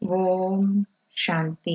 ஓம் சாந்தி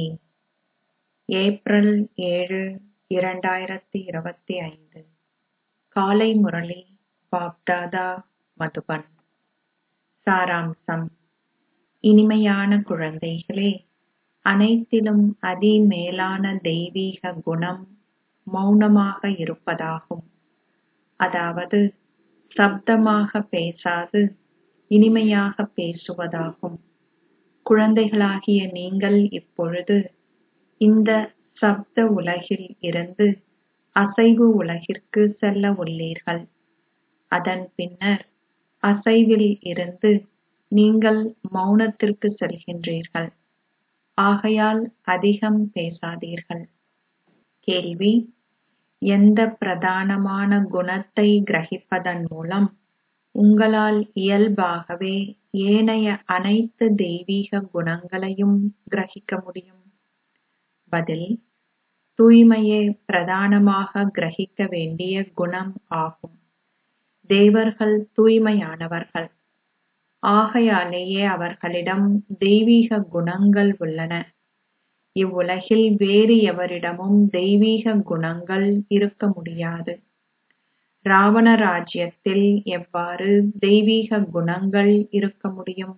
April ஏழு இரண்டாயிரத்தி இருபத்தி ஐந்து காலை முரளி பாப்தாதா மதுபன் சாராம்சம் இனிமையான குழந்தைகளே அனைத்திலும் அதிமேலான தெய்வீக குணம் மௌனமாக இருப்பதாகும் அதாவது சப்தமாக பேசாது இனிமையாக பேசுவதாகும் குழந்தைகளாகிய நீங்கள் இப்பொழுது இந்த சப்த உலகில் இருந்து அசைவு உலகிற்கு செல்ல உள்ளீர்கள் அதன் பின்னர் அசைவில் இருந்து நீங்கள் மௌனத்திற்கு செல்கின்றீர்கள் ஆகையால் அதிகம் பேசாதீர்கள் கேள்வி எந்த பிரதானமான குணத்தை கிரகிப்பதன் மூலம் உங்களால் இயல்பாகவே ஏனைய அனைத்து தெய்வீக குணங்களையும் கிரகிக்க முடியும் பதில் தூய்மையே பிரதானமாக கிரகிக்க வேண்டிய குணம் ஆகும் தேவர்கள் தூய்மையானவர்கள் ஆகையாலேயே அவர்களிடம் தெய்வீக குணங்கள் உள்ளன இவ்வுலகில் வேறு எவரிடமும் தெய்வீக குணங்கள் இருக்க முடியாது ராவண ராஜ்யத்தில் எவ்வாறு தெய்வீக குணங்கள் இருக்க முடியும்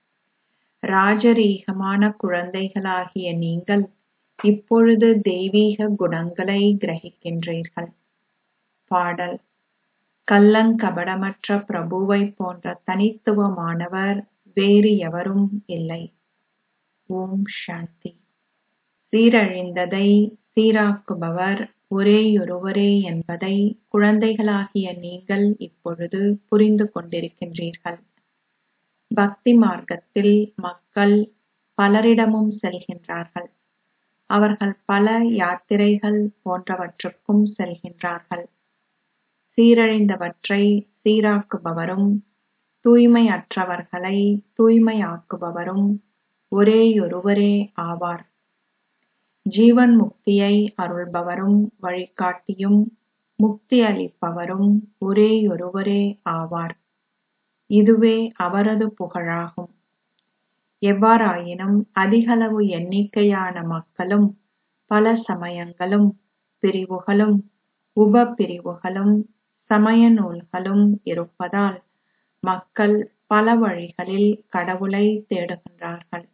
ராஜரீகமான குழந்தைகளாகிய நீங்கள் இப்பொழுது தெய்வீக குணங்களை கிரகிக்கின்றீர்கள் பாடல் கள்ளங்கபடமற்ற பிரபுவைப் போன்ற தனித்துவமானவர் வேறு எவரும் இல்லை ஓம் சாந்தி சீரழிந்ததை சீராக்குபவர் ஒரேயொருவரே என்பதை குழந்தைகளாகிய நீங்கள் இப்பொழுது புரிந்து கொண்டிருக்கின்றீர்கள் பக்தி மார்க்கத்தில் மக்கள் பலரிடமும் செல்கின்றார்கள் அவர்கள் பல யாத்திரைகள் போன்றவற்றுக்கும் செல்கின்றார்கள் சீரழிந்தவற்றை சீராக்குபவரும் தூய்மையற்றவர்களை தூய்மையாக்குபவரும் ஒரேயொருவரே ஆவார் ஜீவன் முக்தியை அருள்பவரும் வழிகாட்டியும் முக்தி அளிப்பவரும் ஒரேயொருவரே ஆவார் இதுவே அவரது புகழாகும் எவ்வாறாயினும் அதிகளவு எண்ணிக்கையான மக்களும் பல சமயங்களும் பிரிவுகளும் உப பிரிவுகளும் சமய நூல்களும் இருப்பதால் மக்கள் பல வழிகளில் கடவுளை தேடுகின்றார்கள்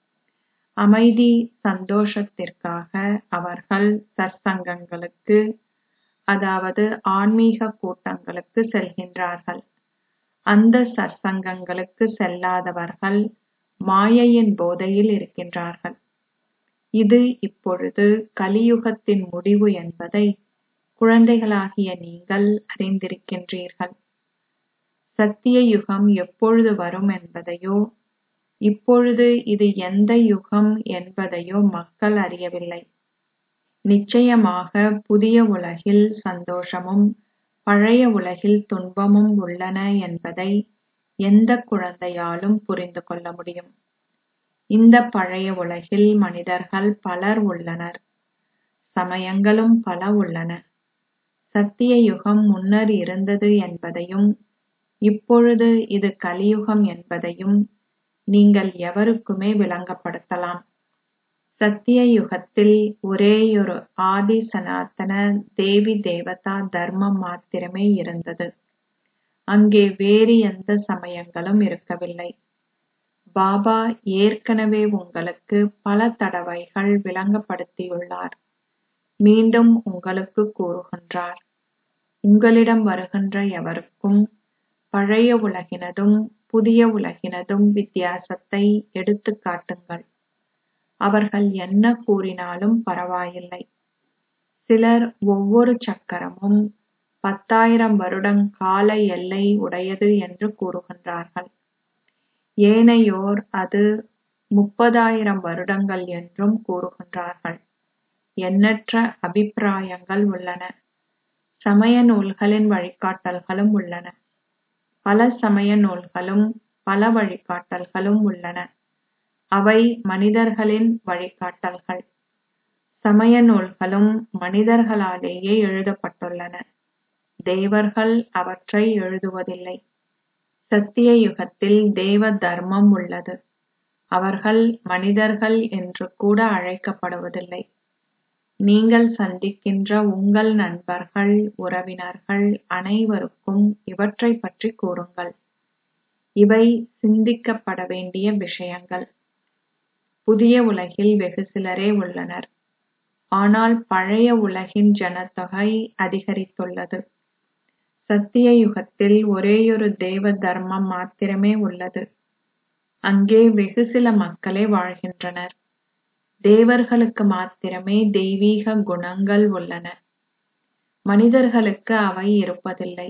அமைதி சந்தோஷத்திற்காக அவர்கள் சற்சங்கங்களுக்கு அதாவது ஆன்மீக கூட்டங்களுக்கு செல்கின்றார்கள் அந்த சற்சங்கங்களுக்கு செல்லாதவர்கள் மாயையின் போதையில் இருக்கின்றார்கள் இது இப்பொழுது கலியுகத்தின் முடிவு என்பதை குழந்தைகளாகிய நீங்கள் அறிந்திருக்கின்றீர்கள் சத்திய யுகம் எப்பொழுது வரும் என்பதையோ இப்பொழுது இது எந்த யுகம் என்பதையோ மக்கள் அறியவில்லை நிச்சயமாக புதிய உலகில் சந்தோஷமும் பழைய உலகில் துன்பமும் உள்ளன என்பதை எந்த குழந்தையாலும் புரிந்து கொள்ள முடியும் இந்த பழைய உலகில் மனிதர்கள் பலர் உள்ளனர் சமயங்களும் பல உள்ளன சத்திய யுகம் முன்னர் இருந்தது என்பதையும் இப்பொழுது இது கலியுகம் என்பதையும் நீங்கள் எவருக்குமே விளங்கப்படுத்தலாம் சத்திய யுகத்தில் ஒரேயொரு ஆதி சனாதன தேவி தேவதா தர்மம் மாத்திரமே இருந்தது அங்கே வேறு எந்த சமயங்களும் இருக்கவில்லை பாபா ஏற்கனவே உங்களுக்கு பல தடவைகள் விளங்கப்படுத்தியுள்ளார் மீண்டும் உங்களுக்கு கூறுகின்றார் உங்களிடம் வருகின்ற எவருக்கும் பழைய உலகினதும் புதிய உலகினதும் வித்தியாசத்தை எடுத்துக் காட்டுங்கள் அவர்கள் என்ன கூறினாலும் பரவாயில்லை சிலர் ஒவ்வொரு சக்கரமும் பத்தாயிரம் வருடம் கால எல்லை உடையது என்று கூறுகின்றார்கள் ஏனையோர் அது முப்பதாயிரம் வருடங்கள் என்றும் கூறுகின்றார்கள் எண்ணற்ற அபிப்பிராயங்கள் உள்ளன சமய நூல்களின் வழிகாட்டல்களும் உள்ளன பல சமய நூல்களும் பல வழிகாட்டல்களும் உள்ளன அவை மனிதர்களின் வழிகாட்டல்கள் சமய நூல்களும் மனிதர்களாலேயே எழுதப்பட்டுள்ளன தேவர்கள் அவற்றை எழுதுவதில்லை சத்திய யுகத்தில் தேவ தர்மம் உள்ளது அவர்கள் மனிதர்கள் என்று கூட அழைக்கப்படுவதில்லை நீங்கள் சந்திக்கின்ற உங்கள் நண்பர்கள் உறவினர்கள் அனைவருக்கும் இவற்றைப் பற்றி கூறுங்கள் இவை சிந்திக்கப்பட வேண்டிய விஷயங்கள் புதிய உலகில் வெகு சிலரே உள்ளனர் ஆனால் பழைய உலகின் ஜனத்தொகை அதிகரித்துள்ளது சத்திய யுகத்தில் ஒரேயொரு தேவ தர்மம் மாத்திரமே உள்ளது அங்கே வெகு சில மக்களே வாழ்கின்றனர் தேவர்களுக்கு மாத்திரமே தெய்வீக குணங்கள் உள்ளன மனிதர்களுக்கு அவை இருப்பதில்லை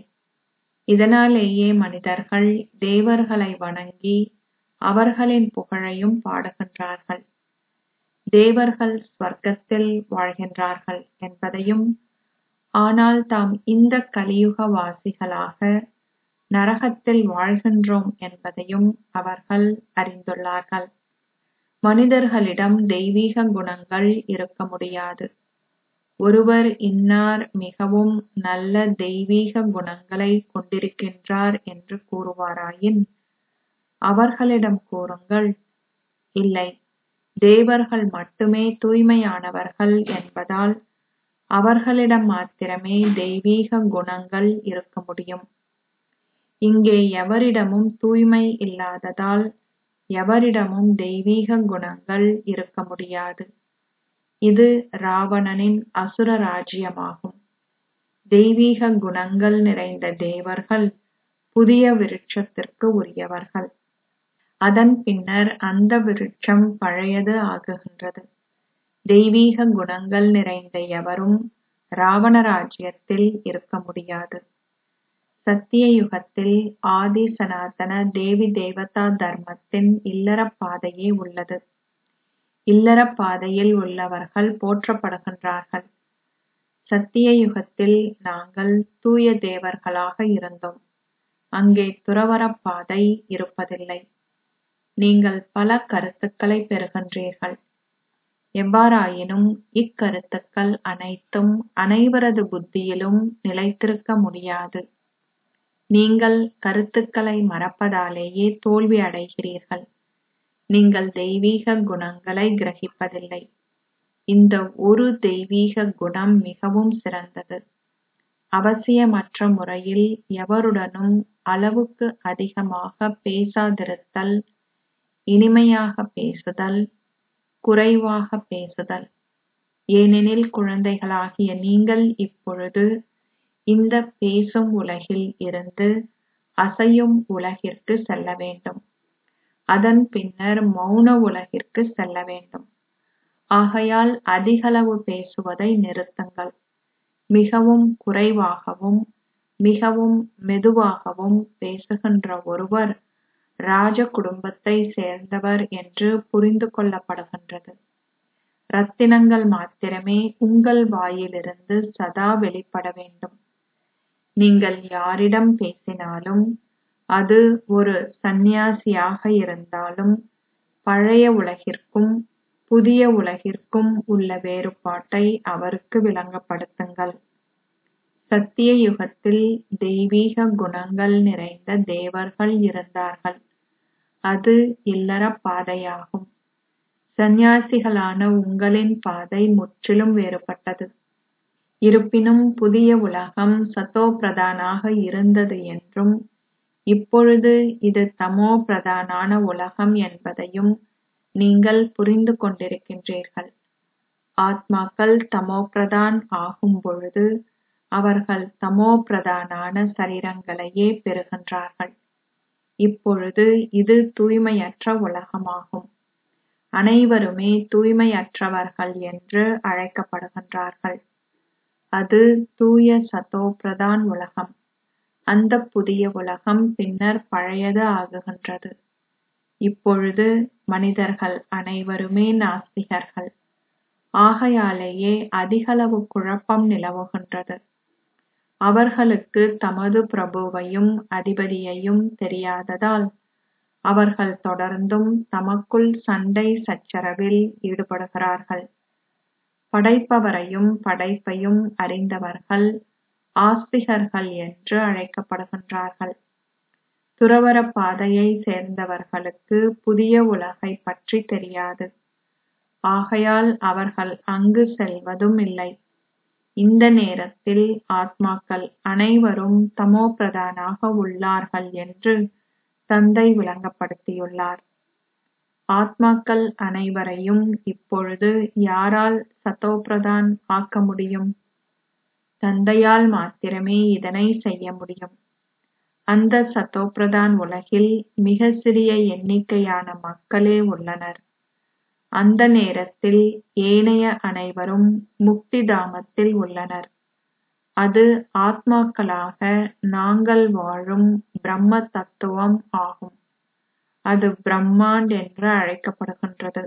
இதனாலேயே மனிதர்கள் தேவர்களை வணங்கி அவர்களின் புகழையும் பாடுகின்றார்கள் தேவர்கள் ஸ்வர்க்கத்தில் வாழ்கின்றார்கள் என்பதையும் ஆனால் தாம் இந்த கலியுக வாசிகளாக நரகத்தில் வாழ்கின்றோம் என்பதையும் அவர்கள் அறிந்துள்ளார்கள் மனிதர்களிடம் தெய்வீக குணங்கள் இருக்க முடியாது ஒருவர் இன்னார் மிகவும் நல்ல தெய்வீக குணங்களை கொண்டிருக்கின்றார் என்று கூறுவாராயின் அவர்களிடம் கூறுங்கள் இல்லை தேவர்கள் மட்டுமே தூய்மையானவர்கள் என்பதால் அவர்களிடம் மாத்திரமே தெய்வீக குணங்கள் இருக்க முடியும் இங்கே எவரிடமும் தூய்மை இல்லாததால் எவரிடமும் தெய்வீக குணங்கள் இருக்க முடியாது இது ராவணனின் அசுர ராஜ்யமாகும் தெய்வீக குணங்கள் நிறைந்த தேவர்கள் புதிய விருட்சத்திற்கு உரியவர்கள் அதன் பின்னர் அந்த விருட்சம் பழையது ஆகுகின்றது தெய்வீக குணங்கள் நிறைந்த எவரும் ராவண ராஜ்யத்தில் இருக்க முடியாது சத்திய யுகத்தில் ஆதி சனாதன தேவி தேவதா தர்மத்தின் இல்லறப் பாதையே உள்ளது இல்லறப் பாதையில் உள்ளவர்கள் போற்றப்படுகின்றார்கள் சத்திய யுகத்தில் நாங்கள் தூய தேவர்களாக இருந்தோம் அங்கே துறவறப் பாதை இருப்பதில்லை நீங்கள் பல கருத்துக்களை பெறுகின்றீர்கள் எவ்வாறாயினும் இக்கருத்துக்கள் அனைத்தும் அனைவரது புத்தியிலும் நிலைத்திருக்க முடியாது நீங்கள் கருத்துக்களை மறப்பதாலேயே தோல்வி அடைகிறீர்கள் நீங்கள் தெய்வீக குணங்களை கிரகிப்பதில்லை இந்த ஒரு தெய்வீக குணம் மிகவும் சிறந்தது அவசியமற்ற முறையில் எவருடனும் அளவுக்கு அதிகமாக பேசாதிருத்தல் இனிமையாக பேசுதல் குறைவாக பேசுதல் ஏனெனில் குழந்தைகளாகிய நீங்கள் இப்பொழுது இந்த பேசும் உலகில் இருந்து அசையும் உலகிற்கு செல்ல வேண்டும் அதன் பின்னர் மௌன உலகிற்கு செல்ல வேண்டும் ஆகையால் அதிகளவு பேசுவதை நிறுத்துங்கள் மிகவும் குறைவாகவும் மிகவும் மெதுவாகவும் பேசுகின்ற ஒருவர் ராஜ குடும்பத்தை சேர்ந்தவர் என்று புரிந்து கொள்ளப்படுகின்றது ரத்தினங்கள் மாத்திரமே உங்கள் வாயிலிருந்து சதா வெளிப்பட வேண்டும் நீங்கள் யாரிடம் பேசினாலும் அது ஒரு சந்நியாசியாக இருந்தாலும் பழைய உலகிற்கும் புதிய உலகிற்கும் உள்ள வேறுபாட்டை அவருக்கு விளங்கப்படுத்துங்கள் சத்திய யுகத்தில் தெய்வீக குணங்கள் நிறைந்த தேவர்கள் இருந்தார்கள் அது இல்லறப் பாதையாகும் சந்நியாசிகளான உங்களின் பாதை முற்றிலும் வேறுபட்டது இருப்பினும் புதிய உலகம் சதோ பிரதானாக இருந்தது என்றும் இப்பொழுது இது தமோ பிரதானான உலகம் என்பதையும் நீங்கள் புரிந்து கொண்டிருக்கின்றீர்கள் ஆத்மாக்கள் தமோ பிரதான் ஆகும் பொழுது அவர்கள் தமோ பிரதானான சரீரங்களையே பெறுகின்றார்கள் இப்பொழுது இது தூய்மையற்ற உலகமாகும் அனைவருமே தூய்மையற்றவர்கள் என்று அழைக்கப்படுகின்றார்கள் அது தூய சதோ பிரதான் உலகம் அந்த புதிய உலகம் பின்னர் பழையது ஆகுகின்றது இப்பொழுது மனிதர்கள் அனைவருமே நாஸ்திகர்கள் ஆகையாலேயே அதிகளவு குழப்பம் நிலவுகின்றது அவர்களுக்கு தமது பிரபுவையும் அதிபதியையும் தெரியாததால் அவர்கள் தொடர்ந்தும் தமக்குள் சண்டை சச்சரவில் ஈடுபடுகிறார்கள் படைப்பவரையும் படைப்பையும் அறிந்தவர்கள் ஆஸ்திகர்கள் என்று அழைக்கப்படுகின்றார்கள் துறவற பாதையை சேர்ந்தவர்களுக்கு புதிய உலகை பற்றி தெரியாது ஆகையால் அவர்கள் அங்கு செல்வதும் இல்லை இந்த நேரத்தில் ஆத்மாக்கள் அனைவரும் தமோபிரதானாக உள்ளார்கள் என்று தந்தை விளங்கப்படுத்தியுள்ளார் ஆத்மாக்கள் அனைவரையும் இப்பொழுது யாரால் சதோபிரதான் ஆக்க முடியும் தந்தையால் மாத்திரமே இதனை செய்ய முடியும் அந்த சதோபிரதான் உலகில் மிக சிறிய எண்ணிக்கையான மக்களே உள்ளனர் அந்த நேரத்தில் ஏனைய அனைவரும் முக்தி தாமத்தில் உள்ளனர் அது ஆத்மாக்களாக நாங்கள் வாழும் பிரம்ம தத்துவம் ஆகும் அது பிரம்மாண்ட் என்று அழைக்கப்படுகின்றது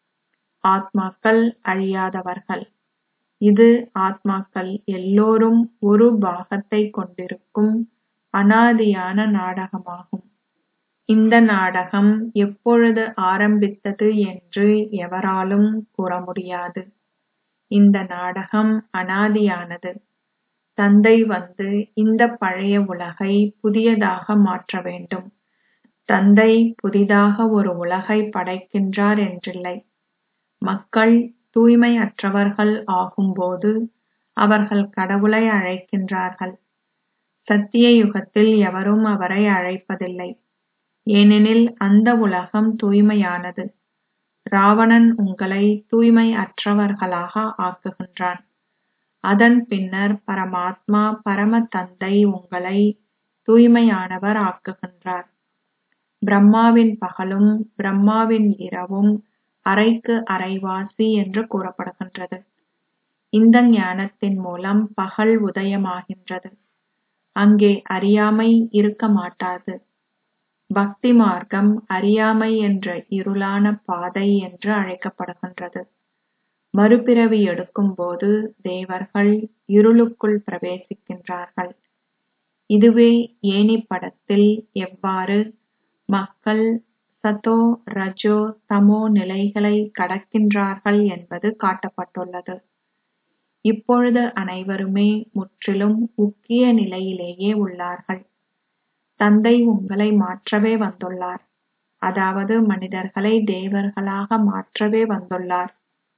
ஆத்மாக்கள் அழியாதவர்கள் இது ஆத்மாக்கள் எல்லோரும் ஒரு பாகத்தை கொண்டிருக்கும் அனாதியான நாடகமாகும் இந்த நாடகம் எப்பொழுது ஆரம்பித்தது என்று எவராலும் கூற முடியாது இந்த நாடகம் அனாதியானது தந்தை வந்து இந்த பழைய உலகை புதியதாக மாற்ற வேண்டும் தந்தை புதிதாக ஒரு உலகை படைக்கின்றார் என்றில்லை மக்கள் தூய்மையற்றவர்கள் ஆகும்போது அவர்கள் கடவுளை அழைக்கின்றார்கள் சத்திய யுகத்தில் எவரும் அவரை அழைப்பதில்லை ஏனெனில் அந்த உலகம் தூய்மையானது ராவணன் உங்களை தூய்மை அற்றவர்களாக ஆக்குகின்றான் அதன் பின்னர் பரமாத்மா பரம தந்தை உங்களை தூய்மையானவர் ஆக்குகின்றார் பிரம்மாவின் பகலும் பிரம்மாவின் இரவும் அரைக்கு அரைவாசி என்று கூறப்படுகின்றது இந்த ஞானத்தின் மூலம் பகல் உதயமாகின்றது அங்கே அறியாமை இருக்க மாட்டாது பக்தி மார்க்கம் அறியாமை என்ற இருளான பாதை என்று அழைக்கப்படுகின்றது மறுபிறவி எடுக்கும்போது தேவர்கள் இருளுக்குள் பிரவேசிக்கின்றார்கள் இதுவே ஏனி படத்தில் எவ்வாறு மக்கள் சதோ ரஜோ தமோ நிலைகளை கடக்கின்றார்கள் என்பது காட்டப்பட்டுள்ளது இப்பொழுது அனைவருமே முற்றிலும் முக்கிய நிலையிலேயே உள்ளார்கள் தந்தை உங்களை மாற்றவே வந்துள்ளார் அதாவது மனிதர்களை தேவர்களாக மாற்றவே வந்துள்ளார்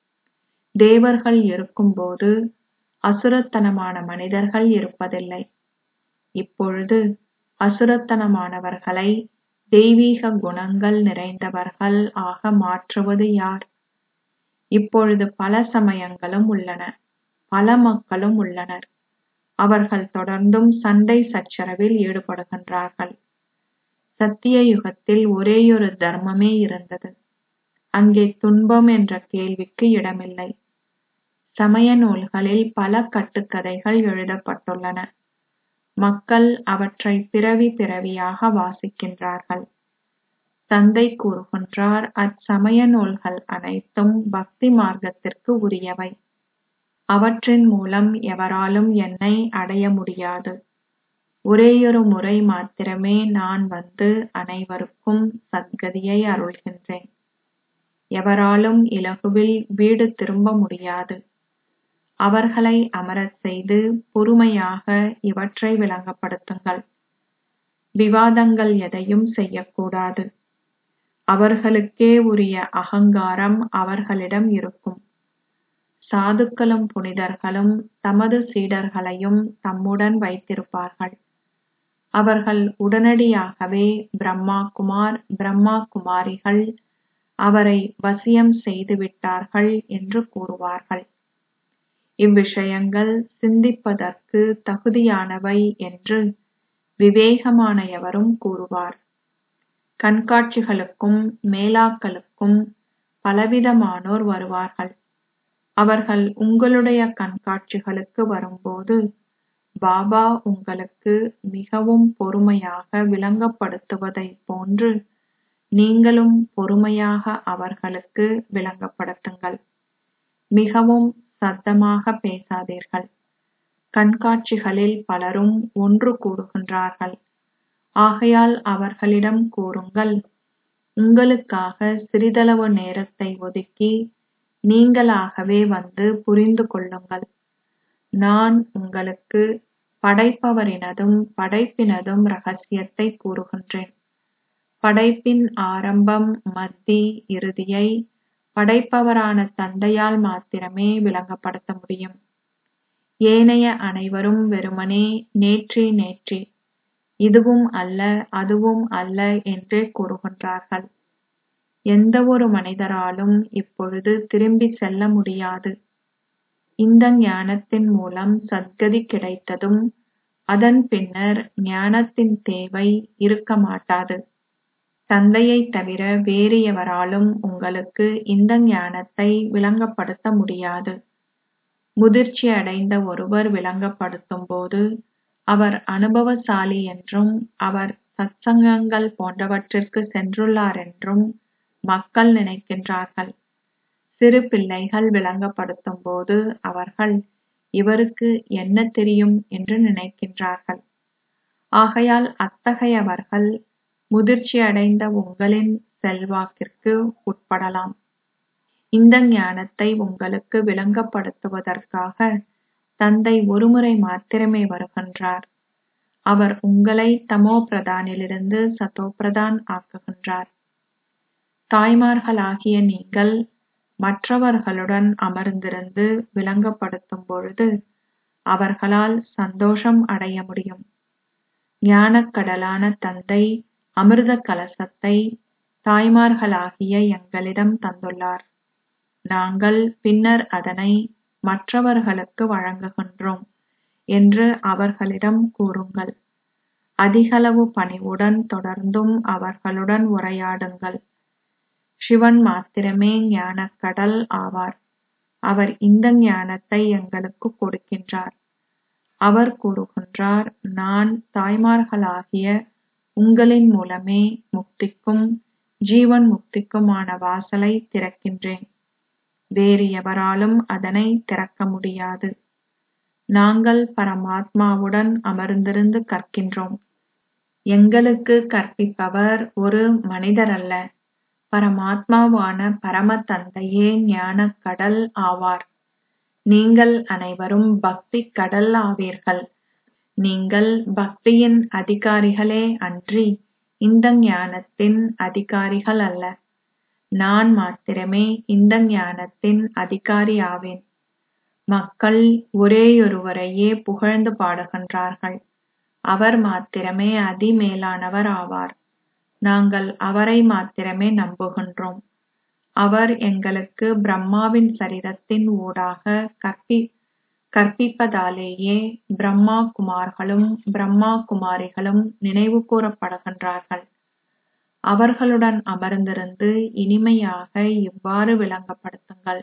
தேவர்கள் இருக்கும்போது அசுரத்தனமான மனிதர்கள் இருப்பதில்லை இப்பொழுது அசுரத்தனமானவர்களை தெய்வீக குணங்கள் நிறைந்தவர்கள் ஆக மாற்றுவது யார் இப்பொழுது பல சமயங்களும் உள்ளன பல மக்களும் உள்ளனர் அவர்கள் தொடர்ந்தும் சண்டை சச்சரவில் ஈடுபடுகின்றார்கள் சத்திய யுகத்தில் ஒரேயொரு தர்மமே இருந்தது அங்கே துன்பம் என்ற கேள்விக்கு இடமில்லை சமய நூல்களில் பல கட்டுக்கதைகள் எழுதப்பட்டுள்ளன மக்கள் அவற்றை பிறவி பிறவியாக வாசிக்கின்றார்கள் தந்தை கூறுகின்றார் அச்சமய நூல்கள் அனைத்தும் பக்தி மார்க்கத்திற்கு உரியவை அவற்றின் மூலம் எவராலும் என்னை அடைய முடியாது ஒரேயொரு முறை மாத்திரமே நான் வந்து அனைவருக்கும் சத்கதியை அருள்கின்றேன் எவராலும் இலகுவில் வீடு திரும்ப முடியாது அவர்களை அமரச் செய்து பொறுமையாக இவற்றை விளங்கப்படுத்துங்கள் விவாதங்கள் எதையும் செய்யக்கூடாது அவர்களுக்கே உரிய அகங்காரம் அவர்களிடம் இருக்கும் சாதுக்களும் புனிதர்களும் தமது சீடர்களையும் தம்முடன் வைத்திருப்பார்கள் அவர்கள் உடனடியாகவே பிரம்மா குமார் பிரம்மா குமாரிகள் அவரை வசியம் செய்து விட்டார்கள் என்று கூறுவார்கள் இவ்விஷயங்கள் சிந்திப்பதற்கு தகுதியானவை என்று விவேகமான எவரும் கூறுவார் கண்காட்சிகளுக்கும் மேளாக்களுக்கும் பலவிதமானோர் வருவார்கள் அவர்கள் உங்களுடைய கண்காட்சிகளுக்கு வரும்போது பாபா உங்களுக்கு மிகவும் பொறுமையாக விளங்கப்படுத்துவதைப் போன்று நீங்களும் பொறுமையாக அவர்களுக்கு விளங்கப்படுத்துங்கள் மிகவும் சத்தமாக பேசாதீர்கள் கண்காட்சிகளில் பலரும் ஒன்று கூடுகின்றார்கள் ஆகையால் அவர்களிடம் கூறுங்கள் உங்களுக்காக சிறிதளவு நேரத்தை ஒதுக்கி நீங்களாகவே வந்து புரிந்து கொள்ளுங்கள் நான் உங்களுக்கு படைப்பவரினதும் படைப்பினதும் ரகசியத்தை கூறுகின்றேன் படைப்பின் ஆரம்பம் மத்தி இறுதியை படைப்பவரான தந்தையால் மாத்திரமே விளங்கப்படுத்த முடியும் ஏனைய அனைவரும் வெறுமனே நேற்றி நேற்றி இதுவும் அல்ல அதுவும் அல்ல என்றே கூறுகின்றார்கள் எந்த ஒரு மனிதராலும் இப்பொழுது திரும்பி செல்ல முடியாது இந்த ஞானத்தின் மூலம் சத்கதி கிடைத்ததும் அதன் பின்னர் ஞானத்தின் தேவை இருக்க மாட்டாது தந்தையை தவிர வேறு எவராலும் உங்களுக்கு இந்த ஞானத்தை விளங்கப்படுத்த முடியாது முதிர்ச்சி அடைந்த ஒருவர் விளங்கப்படுத்தும் போது அவர் அனுபவசாலி என்றும் அவர் சத்சங்கங்கள் போன்றவற்றிற்கு சென்றுள்ளார் என்றும் மக்கள் நினைக்கின்றார்கள் சிறு பிள்ளைகள் விளங்கப்படுத்தும் போது அவர்கள் இவருக்கு என்ன தெரியும் என்று நினைக்கின்றார்கள் ஆகையால் அத்தகையவர்கள் முதிர்ச்சி அடைந்த உங்களின் செல்வாக்கிற்கு உட்படலாம் இந்த ஞானத்தை உங்களுக்கு விளங்கப்படுத்துவதற்காக தந்தை ஒருமுறை மாத்திரமே வருகின்றார் அவர் உங்களை தமோ பிரதானிலிருந்து சதோ பிரதான் ஆக்குகின்றார் தாய்மார்களாகிய நீங்கள் மற்றவர்களுடன் அமர்ந்திருந்து விளங்கப்படுத்தும் பொழுது அவர்களால் சந்தோஷம் அடைய முடியும் ஞானக்கடலான தந்தை அமிர்த கலசத்தை தாய்மார்களாகிய எங்களிடம் தந்துள்ளார் நாங்கள் பின்னர் அதனை மற்றவர்களுக்கு வழங்குகின்றோம் என்று அவர்களிடம் கூறுங்கள் அதிகளவு பணிவுடன் தொடர்ந்தும் அவர்களுடன் உரையாடுங்கள் சிவன் மாத்திரமே ஞானக்கடல் ஆவார் அவர் இந்த ஞானத்தை எங்களுக்கு கொடுக்கின்றார் அவர் கூறுகின்றார் நான் தாய்மார்களாகிய உங்களின் மூலமே முக்திக்கும் ஜீவன் முக்திக்குமான வாசலை திறக்கின்றேன் வேறு எவராலும் அதனை திறக்க முடியாது நாங்கள் பரமாத்மாவுடன் அமர்ந்திருந்து கற்கின்றோம் எங்களுக்கு கற்பிப்பவர் ஒரு மனிதரல்ல பரமாத்மாவான பரம தந்தையே ஞானக் கடல் ஆவார் நீங்கள் அனைவரும் பக்தி கடல் ஆவீர்கள் நீங்கள் பக்தியின் அதிகாரிகளே அன்றி இந்த ஞானத்தின் அதிகாரிகள் அல்ல நான் மாத்திரமே இந்த ஞானத்தின் அதிகாரி ஆவேன் மக்கள் ஒரேயொருவரையே புகழ்ந்து பாடுகின்றார்கள் அவர் மாத்திரமே அதிமேலானவர் ஆவார் நாங்கள் அவரை மாத்திரமே நம்புகின்றோம் அவர் எங்களுக்கு பிரம்மாவின் சரீரத்தின் ஊடாக கற்பி கற்பிப்பதாலேயே பிரம்மா குமார்களும் பிரம்மா குமாரிகளும் நினைவு கூறப்படுகின்றார்கள் அவர்களுடன் அமர்ந்திருந்து இனிமையாக இவ்வாறு விளங்கப்படுத்துங்கள்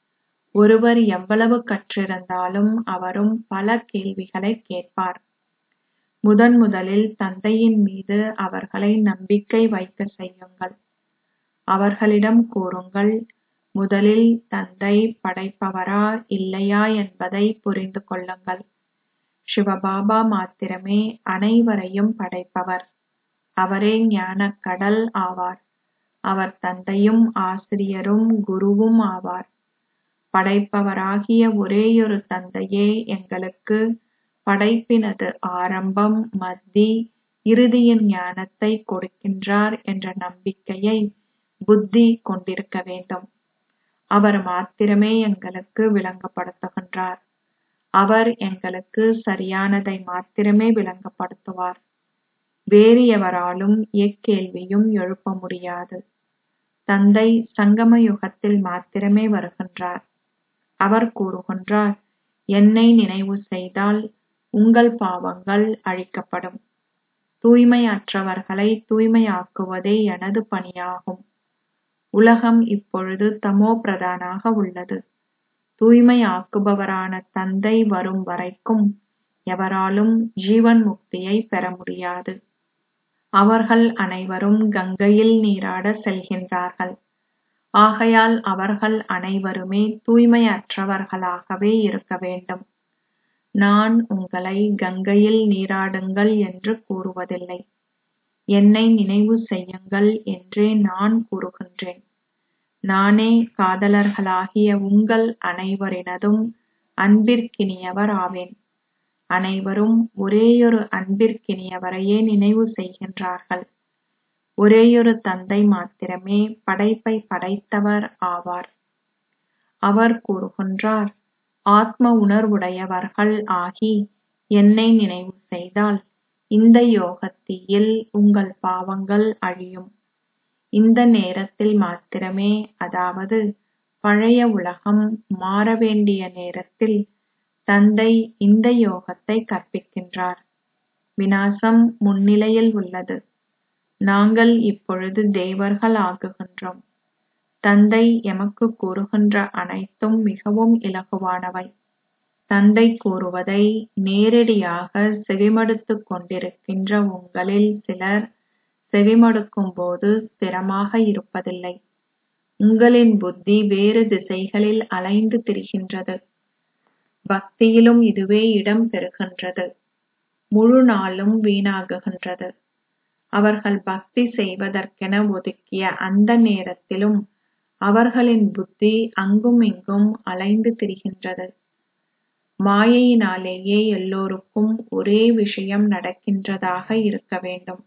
ஒருவர் எவ்வளவு கற்றிருந்தாலும் அவரும் பல கேள்விகளை கேட்பார் முதன் முதலில் தந்தையின் மீது அவர்களை நம்பிக்கை வைக்க செய்யுங்கள் அவர்களிடம் கூறுங்கள் முதலில் தந்தை படைப்பவரா இல்லையா என்பதை புரிந்து கொள்ளுங்கள் சிவபாபா மாத்திரமே அனைவரையும் படைப்பவர் அவரே ஞானக் கடல் ஆவார் அவர் தந்தையும் ஆசிரியரும் குருவும் ஆவார் படைப்பவராகிய ஒரேயொரு தந்தையே எங்களுக்கு படைப்பினது ஆரம்பம் மத்தி இறுதியின் ஞானத்தை கொடுக்கின்றார் என்ற நம்பிக்கையை புத்தி கொண்டிருக்க வேண்டும் அவர் மாத்திரமே எங்களுக்கு விளங்கப்படுத்துகின்றார் அவர் எங்களுக்கு சரியானதை மாத்திரமே விளங்கப்படுத்துவார் வேறு எவராலும் எக்கேள்வியும் எழுப்ப முடியாது தந்தை சங்கம யுகத்தில் மாத்திரமே வருகின்றார் அவர் கூறுகின்றார் என்னை நினைவு செய்தால் உங்கள் பாவங்கள் அழிக்கப்படும் தூய்மையற்றவர்களை தூய்மையாக்குவதே எனது பணியாகும் உலகம் இப்பொழுது தமோ பிரதானாக உள்ளது தூய்மையாக்குபவரான தந்தை வரும் வரைக்கும் எவராலும் ஜீவன் முக்தியை பெற முடியாது அவர்கள் அனைவரும் கங்கையில் நீராட செல்கின்றார்கள் ஆகையால் அவர்கள் அனைவருமே தூய்மையற்றவர்களாகவே இருக்க வேண்டும் நான் உங்களை கங்கையில் நீராடுங்கள் என்று கூறுவதில்லை என்னை நினைவு செய்யுங்கள் என்றே நான் கூறுகின்றேன் நானே காதலர்களாகிய உங்கள் அனைவரினதும் அன்பிற்கினியவர் ஆவேன் அனைவரும் ஒரேயொரு அன்பிற்கினியவரையே நினைவு செய்கின்றார்கள் ஒரேயொரு தந்தை மாத்திரமே படைப்பை படைத்தவர் ஆவார் அவர் கூறுகின்றார் ஆத்ம உணர்வுடையவர்கள் ஆகி என்னை நினைவு செய்தால் இந்த யோகத்தீயில் உங்கள் பாவங்கள் அழியும் இந்த நேரத்தில் மாத்திரமே அதாவது பழைய உலகம் மாற வேண்டிய நேரத்தில் தந்தை இந்த யோகத்தை கற்பிக்கின்றார் விநாசம் முன்னிலையில் உள்ளது நாங்கள் இப்பொழுது தேவர்கள் ஆகுகின்றோம் தந்தை எமக்கு கூறுகின்ற அனைத்தும் மிகவும் இலகுவானவை தந்தை கூறுவதை நேரடியாக செவிமடுத்துக் கொண்டிருக்கின்ற உங்களில் சிலர் செவிமடுக்கும் போது ஸ்திரமாக இருப்பதில்லை உங்களின் புத்தி வேறு திசைகளில் அலைந்து திரிகின்றது பக்தியிலும் இதுவே இடம் பெறுகின்றது முழு நாளும் வீணாகுகின்றது அவர்கள் பக்தி செய்வதற்கென ஒதுக்கிய அந்த நேரத்திலும் அவர்களின் புத்தி அங்கும் இங்கும் அலைந்து திரிகின்றது மாயையினாலேயே எல்லோருக்கும் ஒரே விஷயம் நடக்கின்றதாக இருக்க வேண்டும்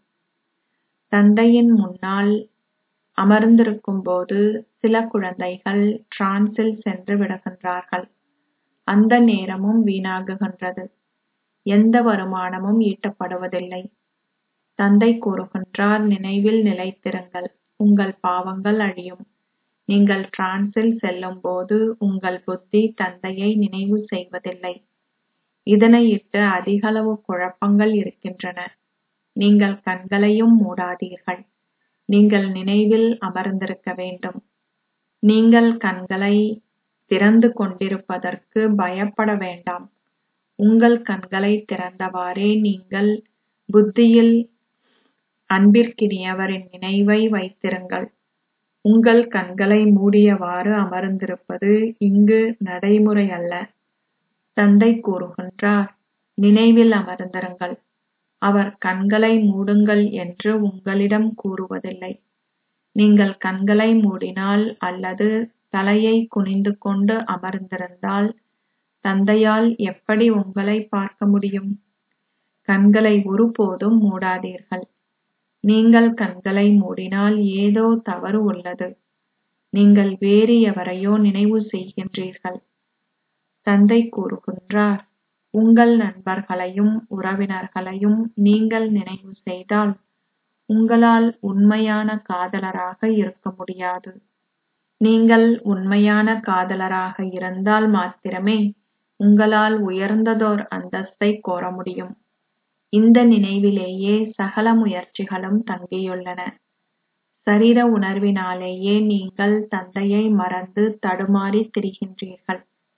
தந்தையின் முன்னால் அமர்ந்திருக்கும் போது சில குழந்தைகள் டிரான்ஸில் சென்று விடுகின்றார்கள் அந்த நேரமும் வீணாகுகின்றது எந்த வருமானமும் ஈட்டப்படுவதில்லை தந்தை கூறுகின்றார் நினைவில் நிலைத்திருங்கள் உங்கள் பாவங்கள் அழியும் நீங்கள் டிரான்ஸில் செல்லும் போது உங்கள் புத்தி தந்தையை நினைவு செய்வதில்லை இதனையிட்டு அதிகளவு குழப்பங்கள் இருக்கின்றன நீங்கள் கண்களையும் மூடாதீர்கள் நீங்கள் நினைவில் அமர்ந்திருக்க வேண்டும் நீங்கள் கண்களை திறந்து கொண்டிருப்பதற்கு பயப்பட வேண்டாம் உங்கள் கண்களை திறந்தவாறே நீங்கள் புத்தியில் அன்பிற்கினியவரின் நினைவை வைத்திருங்கள் உங்கள் கண்களை மூடியவாறு அமர்ந்திருப்பது இங்கு நடைமுறை அல்ல தந்தை கூறுகின்றார் நினைவில் அமர்ந்திருங்கள் அவர் கண்களை மூடுங்கள் என்று உங்களிடம் கூறுவதில்லை நீங்கள் கண்களை மூடினால் அல்லது தலையை குனிந்து கொண்டு அமர்ந்திருந்தால் தந்தையால் எப்படி உங்களை பார்க்க முடியும் கண்களை ஒருபோதும் மூடாதீர்கள் நீங்கள் கண்களை மூடினால் ஏதோ தவறு உள்ளது நீங்கள் வேறு எவரையோ நினைவு செய்கின்றீர்கள் தந்தை கூறுகின்றார் உங்கள் நண்பர்களையும் உறவினர்களையும் நீங்கள் நினைவு செய்தால் உங்களால் உண்மையான காதலராக இருக்க முடியாது நீங்கள் உண்மையான காதலராக இருந்தால் மாத்திரமே உங்களால் உயர்ந்ததோர் அந்தஸ்தை கோர முடியும் இந்த நினைவிலேயே சகல முயற்சிகளும் தங்கியுள்ளன சரீர உணர்வினாலேயே நீங்கள் தந்தையை மறந்து தடுமாறி திரிகின்றீர்கள்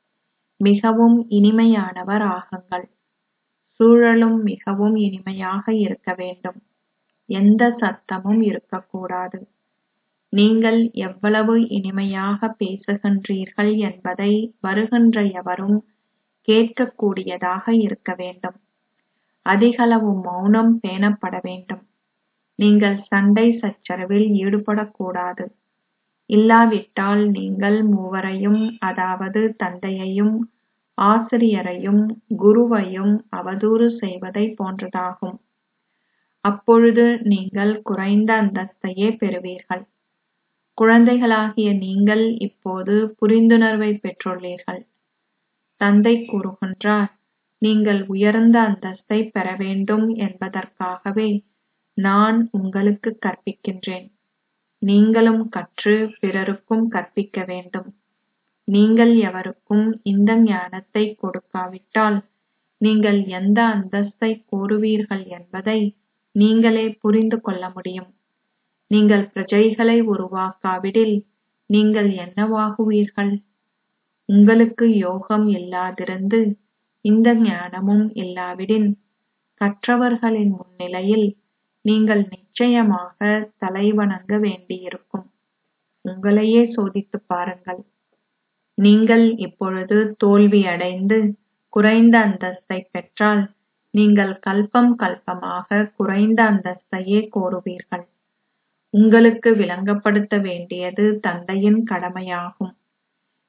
மிகவும் இனிமையானவர் ஆகுங்கள் சூழலும் மிகவும் இனிமையாக இருக்க வேண்டும் எந்த சத்தமும் இருக்கக்கூடாது நீங்கள் எவ்வளவு இனிமையாக பேசுகின்றீர்கள் என்பதை வருகின்ற எவரும் கேட்கக்கூடியதாக இருக்க வேண்டும் அதிகளவு மௌனம் பேணப்பட வேண்டும் நீங்கள் சண்டை சச்சரவில் ஈடுபடக்கூடாது இல்லாவிட்டால் நீங்கள் மூவரையும் அதாவது தந்தையையும் ஆசிரியரையும் குருவையும் அவதூறு செய்வதை போன்றதாகும் அப்பொழுது நீங்கள் குறைந்த அந்தஸ்தையே பெறுவீர்கள் குழந்தைகளாகிய நீங்கள் இப்போது புரிந்துணர்வை பெற்றுள்ளீர்கள் தந்தை கூறுகின்றார் நீங்கள் உயர்ந்த அந்தஸ்தை பெற வேண்டும் என்பதற்காகவே நான் உங்களுக்கு கற்பிக்கின்றேன் நீங்களும் கற்று பிறருக்கும் கற்பிக்க வேண்டும் நீங்கள் எவருக்கும் இந்த ஞானத்தை கொடுக்காவிட்டால் நீங்கள் எந்த அந்தஸ்தை கோருவீர்கள் என்பதை நீங்களே புரிந்து கொள்ள முடியும் நீங்கள் பிரஜைகளை உருவாக்காவிடில் நீங்கள் என்னவாகுவீர்கள் உங்களுக்கு யோகம் இல்லாதிருந்து இந்த ஞானமும் இல்லாவிடின் கற்றவர்களின் முன்னிலையில் நீங்கள் நிச்சயமாக தலைவணங்க வேண்டியிருக்கும் உங்களையே சோதித்துப் பாருங்கள் நீங்கள் இப்பொழுது தோல்வியடைந்து குறைந்த அந்தஸ்தை பெற்றால் நீங்கள் கல்பம் கல்பமாக குறைந்த அந்தஸ்தையே கோருவீர்கள் உங்களுக்கு விளங்கப்படுத்த வேண்டியது தந்தையின் கடமையாகும்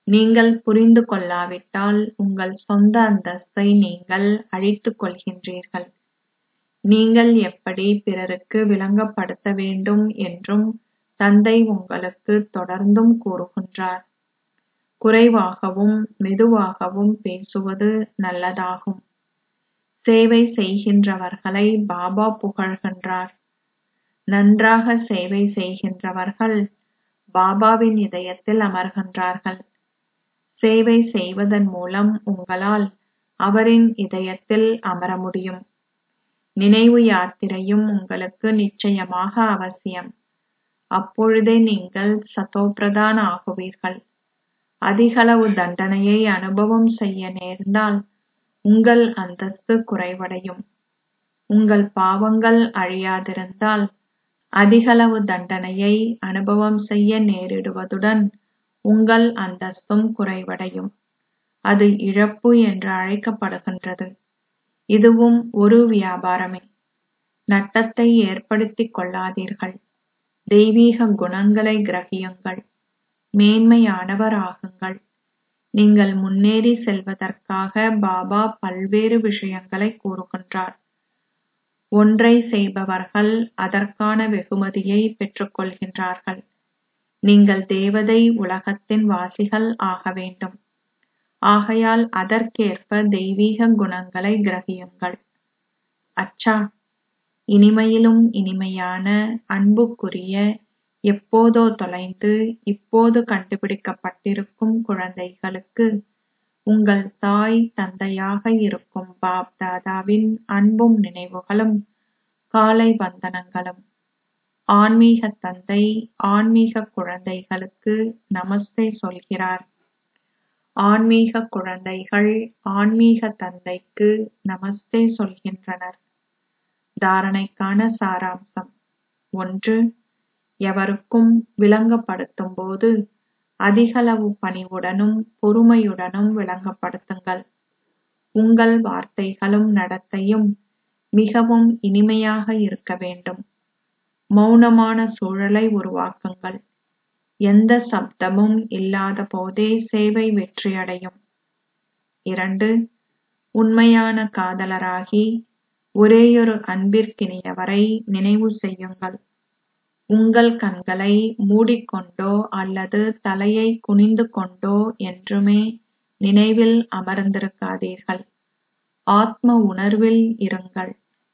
நீங்கள் புரிந்து கொள்ளாவிட்டால் உங்கள் சொந்த அந்தஸ்தை நீங்கள் அழித்துக் கொள்கின்றீர்கள் நீங்கள் எப்படி பிறருக்கு விளங்கப்படுத்த வேண்டும் என்றும் தந்தை உங்களுக்கு தொடர்ந்தும் கூறுகின்றார் குறைவாகவும் மெதுவாகவும் பேசுவது நல்லதாகும் சேவை செய்கின்றவர்களை பாபா புகழ்கின்றார் நன்றாக சேவை செய்கின்றவர்கள் பாபாவின் இதயத்தில் அமர்கின்றார்கள் சேவை செய்வதன் மூலம் உங்களால் அவரின் இதயத்தில் அமர முடியும் நினைவு யாத்திரையும் உங்களுக்கு நிச்சயமாக அவசியம் அப்பொழுதே நீங்கள் சதோபிரதான் ஆகுவீர்கள் அதிகளவு தண்டனையை அனுபவம் செய்ய நேர்ந்தால் உங்கள் அந்தஸ்து குறைவடையும் உங்கள் பாவங்கள் அழியாதிருந்தால் அதிகளவு தண்டனையை அனுபவம் செய்ய நேரிடுவதுடன் உங்கள் அந்தஸ்தும் குறைவடையும் அது இழப்பு என்று அழைக்கப்படுகின்றது இதுவும் ஒரு வியாபாரமே நட்டத்தை ஏற்படுத்திக் கொள்ளாதீர்கள் தெய்வீக குணங்களை கிரகியுங்கள் மேன்மையானவர் ஆகுங்கள் நீங்கள் முன்னேறி செல்வதற்காக பாபா பல்வேறு விஷயங்களை கூறுகின்றார் ஒன்றை செய்பவர்கள் அதற்கான வெகுமதியை பெற்றுக் கொள்கின்றார்கள் நீங்கள் தேவதை உலகத்தின் வாசிகள் ஆக வேண்டும் ஆகையால் அதற்கேற்ப தெய்வீக குணங்களை கிரகியுங்கள் அச்சா இனிமையிலும் இனிமையான அன்புக்குரிய எப்போதோ தொலைந்து இப்போது கண்டுபிடிக்கப்பட்டிருக்கும் குழந்தைகளுக்கு உங்கள் தாய் தந்தையாக இருக்கும் பாப் தாதாவின் அன்பும் நினைவுகளும் காலை வந்தனங்களும் ஆன்மீக தந்தை ஆன்மீக குழந்தைகளுக்கு நமஸ்தே சொல்கிறார் ஆன்மீக குழந்தைகள் ஆன்மீக தந்தைக்கு நமஸ்தே சொல்கின்றனர் தாரணைக்கான சாராம்சம் ஒன்று எவருக்கும் விளங்கப்படுத்தும் போது அதிகளவு பணிவுடனும் பொறுமையுடனும் விளங்கப்படுத்துங்கள் உங்கள் வார்த்தைகளும் நடத்தையும் மிகவும் இனிமையாக இருக்க வேண்டும் மௌனமான சூழலை உருவாக்குங்கள் எந்த சப்தமும் இல்லாத போதே சேவை வெற்றியடையும் இரண்டு உண்மையான காதலராகி ஒரேயொரு அன்பிற்கினியவரை நினைவு செய்யுங்கள் உங்கள் கண்களை மூடிக்கொண்டோ அல்லது தலையை குனிந்து கொண்டோ என்றுமே நினைவில் அமர்ந்திருக்காதீர்கள் ஆத்ம உணர்வில் இருங்கள்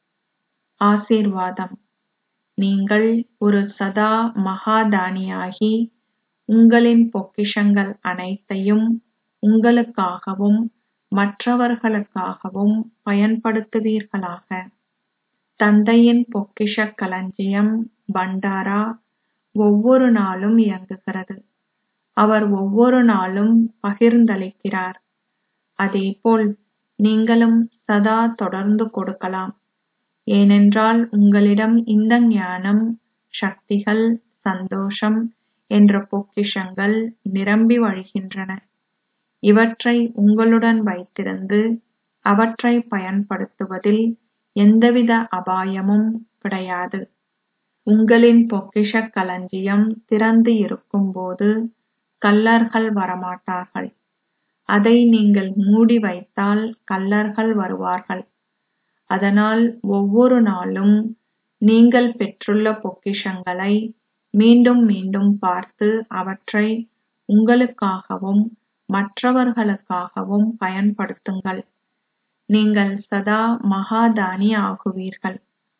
ஆசீர்வாதம் நீங்கள் ஒரு சதா மகாதானியாகி உங்களின் பொக்கிஷங்கள் அனைத்தையும் உங்களுக்காகவும் மற்றவர்களுக்காகவும் பயன்படுத்துவீர்களாக தந்தையின் பொக்கிஷ களஞ்சியம் பண்டாரா ஒவ்வொரு நாளும் இயங்குகிறது அவர் ஒவ்வொரு நாளும் பகிர்ந்தளிக்கிறார் அதேபோல் நீங்களும் சதா தொடர்ந்து கொடுக்கலாம் ஏனென்றால் உங்களிடம் இந்த ஞானம் சக்திகள் சந்தோஷம் என்ற பொக்கிஷங்கள் நிரம்பி வழிகின்றன இவற்றை உங்களுடன் வைத்திருந்து அவற்றை பயன்படுத்துவதில் எந்தவித அபாயமும் கிடையாது உங்களின் பொக்கிஷ களஞ்சியம் திறந்து இருக்கும்போது கள்ளர்கள் வரமாட்டார்கள் அதை நீங்கள் மூடி வைத்தால் கள்ளர்கள் வருவார்கள் அதனால் ஒவ்வொரு நாளும் நீங்கள் பெற்றுள்ள பொக்கிஷங்களை மீண்டும் மீண்டும் பார்த்து அவற்றை உங்களுக்காகவும் மற்றவர்களுக்காகவும் பயன்படுத்துங்கள் நீங்கள் சதா மகாதானி ஆகுவீர்கள்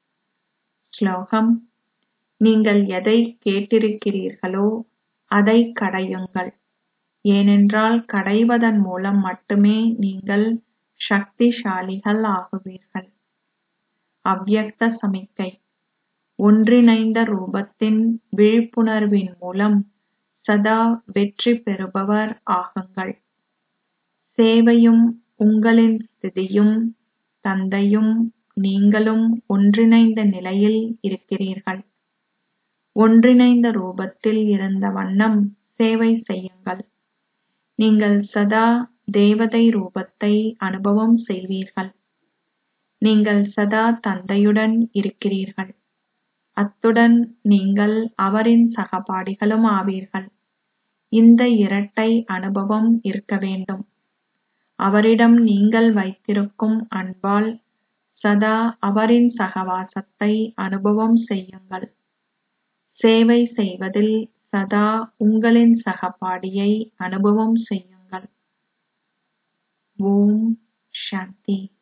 ஸ்லோகம் நீங்கள் எதை கேட்டிருக்கிறீர்களோ அதை கடையுங்கள் ஏனென்றால் கடைவதன் மூலம் மட்டுமே நீங்கள் சக்திசாலிகள் ஆகுவீர்கள் அவ்யக்த சமிக்கை ஒன்றிணைந்த ரூபத்தின் விழிப்புணர்வின் மூலம் சதா வெற்றி பெறுபவர் ஆகுங்கள் சேவையும் உங்களின் ஸ்திதியும் தந்தையும் நீங்களும் ஒன்றிணைந்த நிலையில் இருக்கிறீர்கள் ஒன்றிணைந்த ரூபத்தில் இருந்த வண்ணம் சேவை செய்யுங்கள் நீங்கள் சதா தேவதை ரூபத்தை அனுபவம் செய்வீர்கள் நீங்கள் சதா தந்தையுடன் இருக்கிறீர்கள் அத்துடன் நீங்கள் அவரின் சகபாடிகளும் ஆவீர்கள் இந்த இரட்டை அனுபவம் இருக்க வேண்டும் அவரிடம் நீங்கள் வைத்திருக்கும் அன்பால் சதா அவரின் சகவாசத்தை அனுபவம் செய்யுங்கள் சேவை செய்வதில் சதா உங்களின் சகபாடியை அனுபவம் செய்யுங்கள் ஓம் சாந்தி